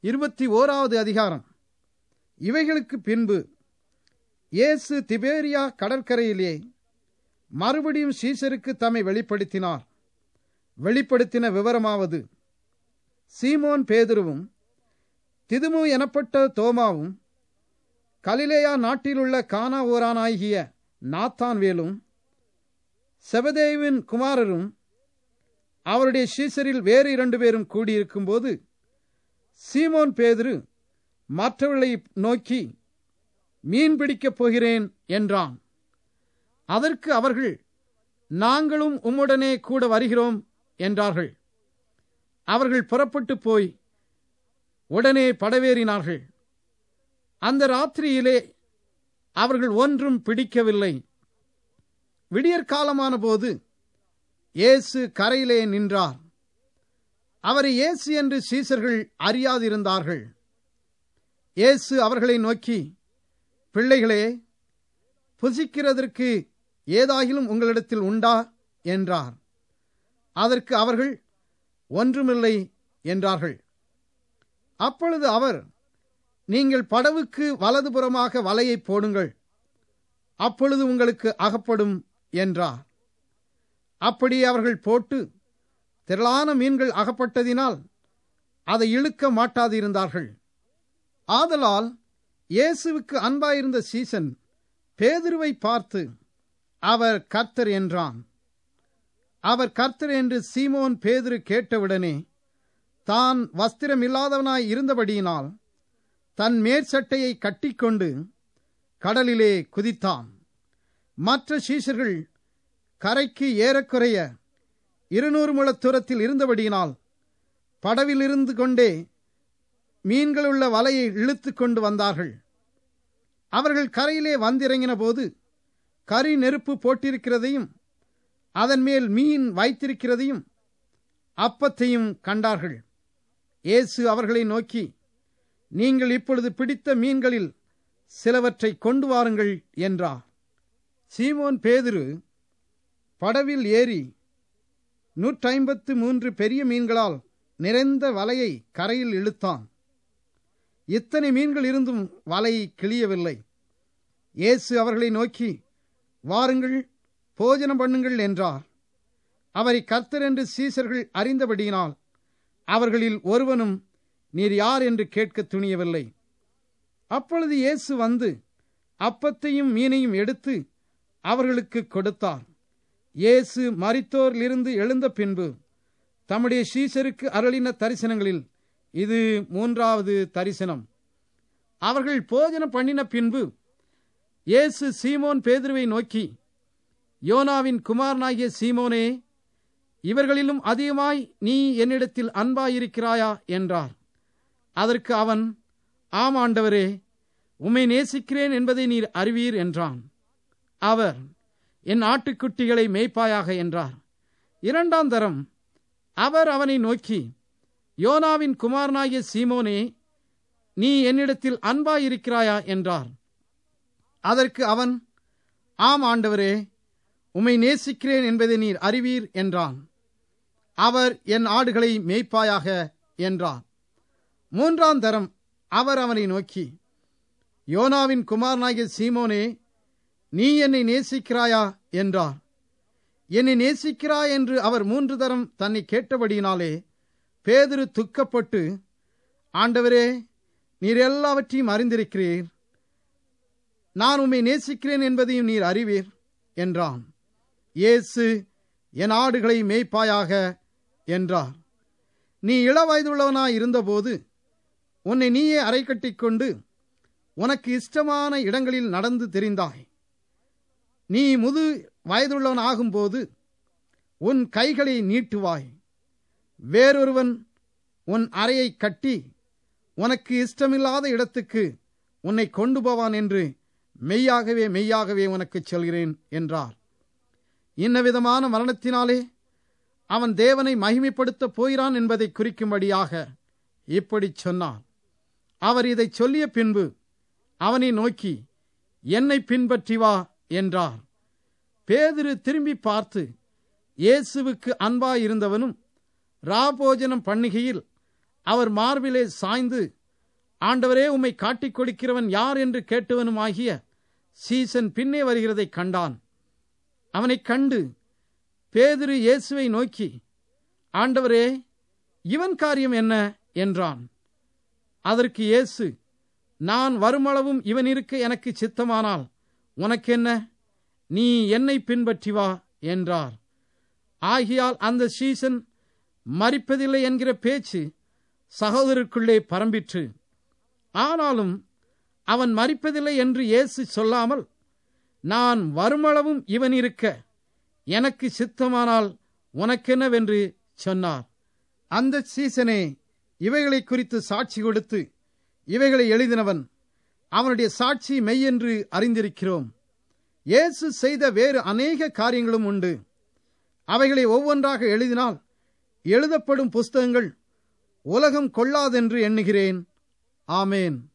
இருபத்தி ஓராவது அதிகாரம் இவைகளுக்கு பின்பு இயேசு திபேரியா கடற்கரையிலே மறுபடியும் சீசருக்கு தம்மை வெளிப்படுத்தினார் வெளிப்படுத்தின விவரமாவது சீமோன் பேதுருவும் திதுமு எனப்பட்ட தோமாவும் கலிலேயா நாட்டிலுள்ள கானா ஊரானாகிய நாத்தான்வேலும் செபதேவின் குமாரரும் அவருடைய சீசரில் வேறு இரண்டு பேரும் கூடியிருக்கும்போது சீமோன் பேதுரு மற்றவர்களை நோக்கி மீன் பிடிக்கப் போகிறேன் என்றான் அதற்கு அவர்கள் நாங்களும் உம்முடனே கூட வருகிறோம் என்றார்கள் அவர்கள் புறப்பட்டு போய் உடனே படவேறினார்கள் அந்த ராத்திரியிலே அவர்கள் ஒன்றும் பிடிக்கவில்லை விடியற்காலமான போது இயேசு கரையிலே நின்றார் அவரை இயேசு என்று சீசர்கள் அறியாதிருந்தார்கள் இயேசு அவர்களை நோக்கி பிள்ளைகளே புசிக்கிறதற்கு ஏதாகிலும் உங்களிடத்தில் உண்டா என்றார் அதற்கு அவர்கள் ஒன்றுமில்லை என்றார்கள் அப்பொழுது அவர் நீங்கள் படவுக்கு வலதுபுறமாக வலையை போடுங்கள் அப்பொழுது உங்களுக்கு அகப்படும் என்றார் அப்படி அவர்கள் போட்டு திரளான மீன்கள் அகப்பட்டதினால் அதை இழுக்க மாட்டாதிருந்தார்கள் ஆதலால் இயேசுவுக்கு அன்பாயிருந்த சீசன் பேதுருவை பார்த்து அவர் கர்த்தர் என்றான் அவர் கர்த்தர் என்று சீமோன் பேதுரு கேட்டவுடனே தான் வஸ்திரமில்லாதவனாய் இருந்தபடியினால் தன் மேற்சட்டையை கட்டிக்கொண்டு கடலிலே குதித்தான் மற்ற சீஷர்கள் கரைக்கு ஏறக்குறைய இருநூறு முழ தூரத்தில் இருந்தபடியினால் படவில் இருந்து கொண்டே மீன்களுள்ள வலையை இழுத்து கொண்டு வந்தார்கள் அவர்கள் கரையிலே வந்திறங்கின போது கரி நெருப்பு போட்டிருக்கிறதையும் அதன் மேல் மீன் வைத்திருக்கிறதையும் அப்பத்தையும் கண்டார்கள் இயேசு அவர்களை நோக்கி நீங்கள் இப்பொழுது பிடித்த மீன்களில் சிலவற்றை கொண்டு வாருங்கள் என்றார் சீமோன் பேதுரு படவில் ஏறி நூற்றைம்பத்து மூன்று பெரிய மீன்களால் நிறைந்த வலையை கரையில் இழுத்தான் இத்தனை மீன்கள் இருந்தும் வலை கிளியவில்லை இயேசு அவர்களை நோக்கி வாருங்கள் போஜனம் பண்ணுங்கள் என்றார் அவரை கர்த்தர் என்று சீசர்கள் அறிந்தபடியினால் அவர்களில் ஒருவனும் நீர் யார் என்று கேட்க துணியவில்லை அப்பொழுது இயேசு வந்து அப்பத்தையும் மீனையும் எடுத்து அவர்களுக்கு கொடுத்தார் இயேசு மரித்தோரிலிருந்து எழுந்த பின்பு தம்முடைய சீசருக்கு அருளின தரிசனங்களில் இது மூன்றாவது தரிசனம் அவர்கள் போஜனம் பண்ணின பின்பு இயேசு சீமோன் பேதுருவை நோக்கி யோனாவின் குமாரனாகிய சீமோனே இவர்களிலும் அதிகமாய் நீ என்னிடத்தில் அன்பாயிருக்கிறாயா என்றார் அதற்கு அவன் ஆம் ஆண்டவரே உம்மை நேசிக்கிறேன் என்பதை நீர் அறிவீர் என்றான் அவர் என் ஆட்டுக்குட்டிகளை மேய்ப்பாயாக என்றார் இரண்டாம் தரம் அவர் அவனை நோக்கி யோனாவின் குமாரனாகிய சீமோனே நீ என்னிடத்தில் அன்பாயிருக்கிறாயா என்றார் அதற்கு அவன் ஆம் ஆண்டவரே உம்மை நேசிக்கிறேன் என்பதை நீர் அறிவீர் என்றான் அவர் என் ஆடுகளை மேய்ப்பாயாக என்றார் மூன்றாம் தரம் அவர் அவனை நோக்கி யோனாவின் குமாரனாகிய சீமோனே நீ என்னை நேசிக்கிறாயா என்றார் என்னை நேசிக்கிறாய் என்று அவர் மூன்று தரம் தன்னை கேட்டபடியினாலே பேதுரு துக்கப்பட்டு ஆண்டவரே நீர் எல்லாவற்றையும் அறிந்திருக்கிறீர் நான் உம்மை நேசிக்கிறேன் என்பதையும் நீர் அறிவீர் என்றான் இயேசு என் ஆடுகளை மேய்ப்பாயாக என்றார் நீ இளவயதுள்ளவனாய் இருந்தபோது உன்னை நீயே அறை கட்டிக்கொண்டு உனக்கு இஷ்டமான இடங்களில் நடந்து தெரிந்தாய் நீ முது வயதுள்ளவன் ஆகும்போது உன் கைகளை நீட்டுவாய் வேறொருவன் உன் அறையை கட்டி உனக்கு இஷ்டமில்லாத இடத்துக்கு உன்னை கொண்டு போவான் என்று மெய்யாகவே மெய்யாகவே உனக்கு சொல்கிறேன் என்றார் இன்னவிதமான மரணத்தினாலே அவன் தேவனை மகிமைப்படுத்தப் போகிறான் என்பதை குறிக்கும்படியாக இப்படி சொன்னார் அவர் இதை சொல்லிய பின்பு அவனை நோக்கி என்னை பின்பற்றி வா என்றார் பேதிரு திரும்பி பார்த்து இயேசுவுக்கு அன்பாயிருந்தவனும் ராபோஜனம் பண்ணுகையில் அவர் மார்பிலே சாய்ந்து ஆண்டவரே உம்மை காட்டிக் கொடுக்கிறவன் யார் என்று கேட்டவனுமாகிய சீசன் பின்னே வருகிறதைக் கண்டான் அவனைக் கண்டு பேதிரு இயேசுவை நோக்கி ஆண்டவரே இவன் காரியம் என்ன என்றான் அதற்கு இயேசு நான் வருமளவும் இவன் இருக்க எனக்கு சித்தமானால் உனக்கென்ன நீ என்னை பின்பற்றி வா என்றார் ஆகியால் அந்த சீசன் மறிப்பதில்லை என்கிற பேச்சு சகோதரருக்குள்ளே பரம்பிற்று ஆனாலும் அவன் மறிப்பதில்லை என்று இயேசு சொல்லாமல் நான் வருமளவும் இவன் இருக்க எனக்கு சித்தமானால் உனக்கென்னவென்று சொன்னார் அந்த சீசனே இவைகளை குறித்து சாட்சி கொடுத்து இவைகளை எழுதினவன் அவனுடைய சாட்சி மெய்யென்று அறிந்திருக்கிறோம் இயேசு செய்த வேறு அநேக காரியங்களும் உண்டு அவைகளை ஒவ்வொன்றாக எழுதினால் எழுதப்படும் புஸ்தகங்கள் உலகம் கொள்ளாதென்று எண்ணுகிறேன் ஆமேன்